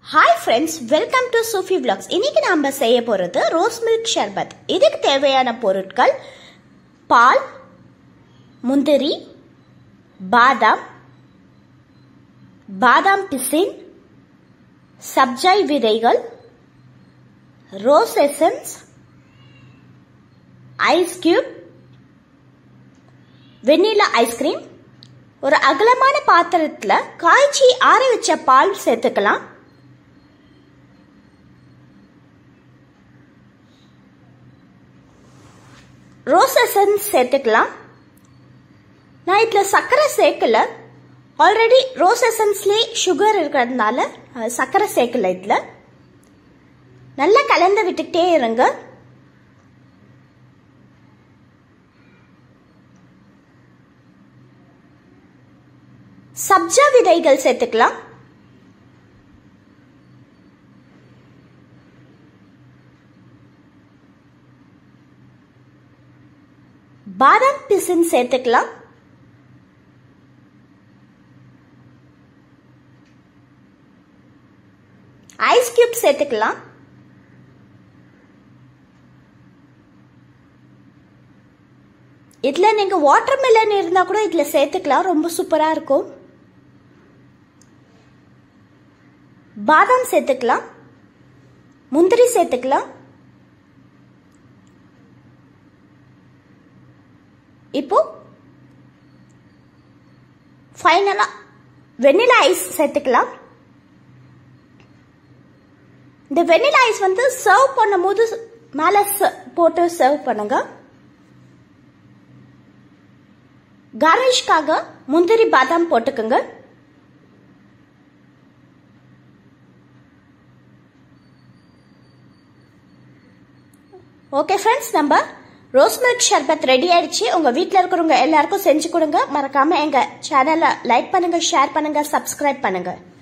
hi friends welcome to Sufi vlogs இன்னைக்கு நாம செய்ய போகிறது ரோஸ் மில்க் ஷர்பத் இதுக்கு தேவையான பொருட்கள் பால் முந்திரி பாதாம் பாதாம் பிசின் சப்ஜாய் விதைகள் rose essence ice cube vanilla ice cream ஒரு அகலமான பாத்திரத்தில் காய்ச்சி ஆற வச்ச பால் சேர்த்துக்கலாம் ரோஸ் எசன்ஸ் சேர்த்துக்கலாம் நான் இதில் சர்க்கரை சேர்க்கல ஆல்ரெடி ரோஸ் எசன்ஸ்லேயே சுகர் இருக்கிறதுனால அஹ், சர்க்கரை சேர்க்கல இதில் நல்லா கலந்து விட்டுக்கிட்டே இருங்க சப்ஜா விதைகள் சேர்த்துக்கலாம் பாதாம் பிசின் சேர்த்துக்கலாம் ஐஸ் கியூப் சேர்த்துக்கலாம் இதில் நீங்கள் வாட்டர் மெலன் இருந்தால் கூட இதில் சேர்த்துக்கலாம் ரொம்ப சூப்பராக இருக்கும் பாதாம் சேர்த்துக்கலாம் முந்திரி சேர்த்துக்கலாம் இப்போ ஃபைனலாக வெண்ணிலா ஐஸ் சேர்த்துக்கலாம் இந்த வெண்ணிலா ஐஸ் வந்து சர்வ் பண்ணும்போது மேலே போட்டு சர்வ் பண்ணுங்க கார்னிஷ்காக முந்திரி பாதாம் போட்டுக்கோங்க ஓகே ஃப்ரெண்ட்ஸ் நம்ம ரோஸ் மில்க் ஷர்பத் ரெடி ஆயிடுச்சு உங்க வீட்டில் இருக்கிறவங்க எல்லாருக்கும் செஞ்சு கொடுங்க மறக்காம எங்க சேனலை லைக் பண்ணுங்க ஷேர் பண்ணுங்க சப்ஸ்கிரைப் பண்ணுங்க